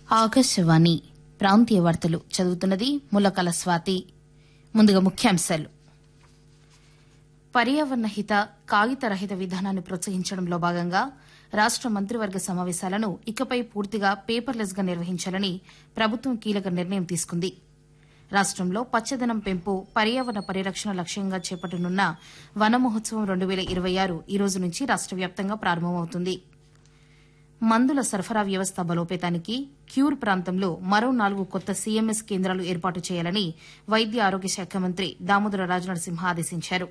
ఆకాశవాణి ప్రాంతీయ వార్తలు చదువుతున్నది ములకల స్వాతి ముందుగా ముఖ్యాంశాలు పర్యావరణ హిత కాగిత రహిత విధానాన్ని ప్రోత్సహించడంలో భాగంగా రాష్ట మంత్రివర్గ సమావేశాలను ఇకపై పూర్తిగా పేపర్లెస్ గా నిర్వహించాలని ప్రభుత్వం కీలక నిర్ణయం తీసుకుంది రాష్టంలో పచ్చదనం పెంపు పర్యావరణ పరిరక్షణ లక్ష్యంగా చేపట్టనున్న వన మహోత్సవం రెండు వేల ఇరవై ఆరు ఈ రోజు నుంచి రాష్ట వ్యాప్తంగా ప్రారంభమవుతుంది మందుల సరఫరా వ్యవస్థ బలోపేతానికి క్యూర్ ప్రాంతంలో మరో నాలుగు కొత్త సీఎంఎస్ కేంద్రాలు ఏర్పాటు చేయాలని వైద్య ఆరోగ్య శాఖ మంత్రి దామోదర రాజనరసింహ ఆదేశించారు